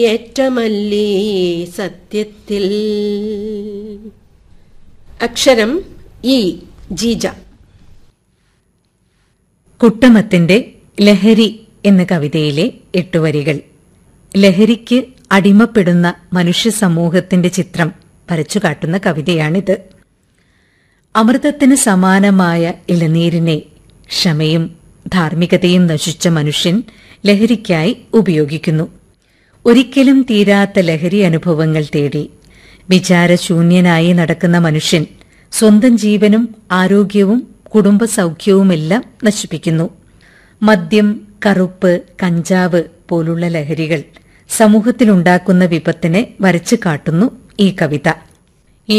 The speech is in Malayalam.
ഏറ്റമല്ലേ സത്യത്തിൽ അക്ഷരം ഈ ജീജ കുട്ടമത്തിന്റെ ലഹരി എന്ന കവിതയിലെ എട്ടുവരികൾ ലഹരിക്ക് അടിമപ്പെടുന്ന മനുഷ്യ സമൂഹത്തിന്റെ ചിത്രം വരച്ചുകാട്ടുന്ന കവിതയാണിത് അമൃതത്തിന് സമാനമായ ഇളനീരിനെ ക്ഷമയും ധാർമ്മികതയും നശിച്ച മനുഷ്യൻ ലഹരിക്കായി ഉപയോഗിക്കുന്നു ഒരിക്കലും തീരാത്ത ലഹരി അനുഭവങ്ങൾ തേടി വിചാരശൂന്യനായി നടക്കുന്ന മനുഷ്യൻ സ്വന്തം ജീവനും ആരോഗ്യവും കുടുംബസൗഖ്യവുമെല്ലാം നശിപ്പിക്കുന്നു മദ്യം കറുപ്പ് കഞ്ചാവ് പോലുള്ള ലഹരികൾ സമൂഹത്തിലുണ്ടാക്കുന്ന വിപത്തിനെ വരച്ചു കാട്ടുന്നു ഈ കവിത